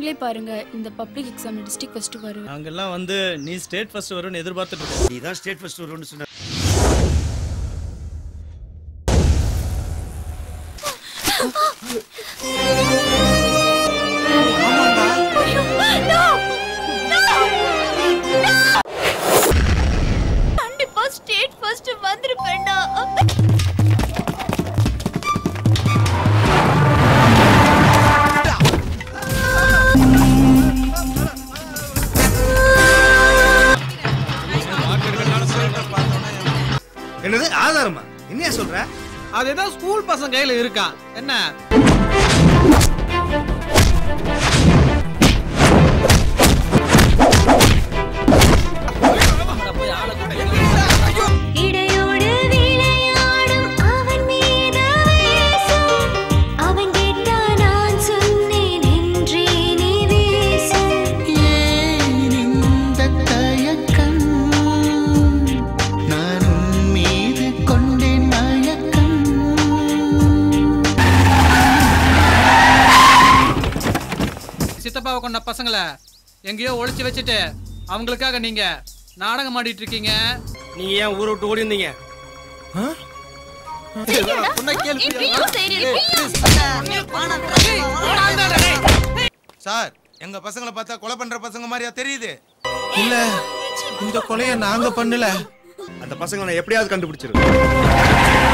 நீங்களே பாருங்க இந்த பப்ளிக் எக்ஸாம் டிஸ்ட்ரிக்ட் ஃபர்ஸ்ட் வருவேன் நாங்கெல்லாம் வந்து நீ ஸ்டேட் ஃபர்ஸ்ட் வரும்னு எதிர்பார்த்துட்டு இருக்கோம் நீ தான் ஸ்டேட் ஃபர்ஸ்ட் வரும்னு சொன்ன கண்டிப்பா ஸ்டேட் ஃபர்ஸ்ட் வந்திருப்பேன்டா என்னது ஆதாரமா என்னையா சொல்ற அது ஏதோ ஸ்கூல் பசங்க கையில இருக்கான் என்ன இடையோடு விளையாடும் அவன் மீது வீசும். அவன் கேட்டா நான் சொன்னேன் என்றே நீ வீசும். ஏன் இந்த தயக்கம் நான் உன் மீது கொண்டேன் மயக்கம் சித்தப்பாவை கொண்ட பசங்களை எங்கேயோ ஒளிச்சு வச்சுட்டு அவங்களுக்காக நீங்க நாடகம் ஆடிட்டு இருக்கீங்க நீங்க ஏன் ஊரை விட்டு ஓடி இருந்தீங்க சார் எங்க பசங்களை பார்த்தா கொலை பண்ற பசங்க மாதிரியா தெரியுது இல்ல இந்த கொலைய நாங்க பண்ணல அந்த பசங்களை நான் எப்படியாவது கண்டுபிடிச்சிருக்கேன்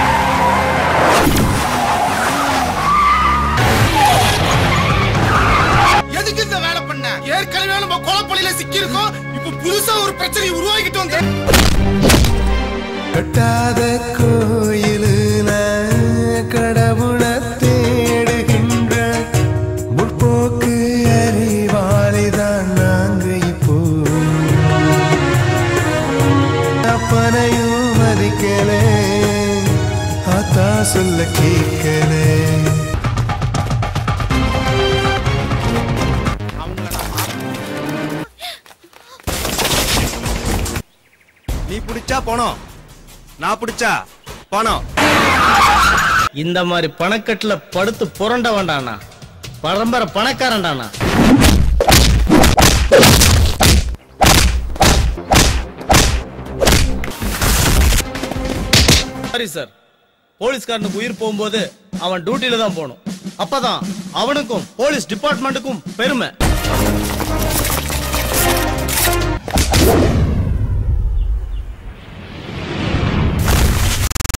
எதுக்கு இந்த வேலை பண்ண ஏற்கனவே நம்ம கொலைப்பள்ளியில சிக்கி இருக்கோம் இப்ப புதுசா ஒரு பிரச்சனை உருவாக்கிட்டு வந்து கட்டாத கோயிலுல கடவுளை தேடுகின்ற முற்போக்கு அறிவாளிதான் நாங்க இப்போ அப்பனையும் மதிக்கல ஆத்தா சொல்ல கேட்கல நீ பிடிச்சா பணம் நான் பிடிச்சா பணம் இந்த மாதிரி பணக்கட்டுல படுத்து புரண்ட வேண்டாண்ணா பரம்பரை பணக்காரன்டாண்ணா சரி சார் போலீஸ்காரனுக்கு உயிர் போகும்போது அவன் டியூட்டில தான் போகணும் அப்பதான் அவனுக்கும் போலீஸ் டிபார்ட்மெண்ட்டுக்கும் பெருமை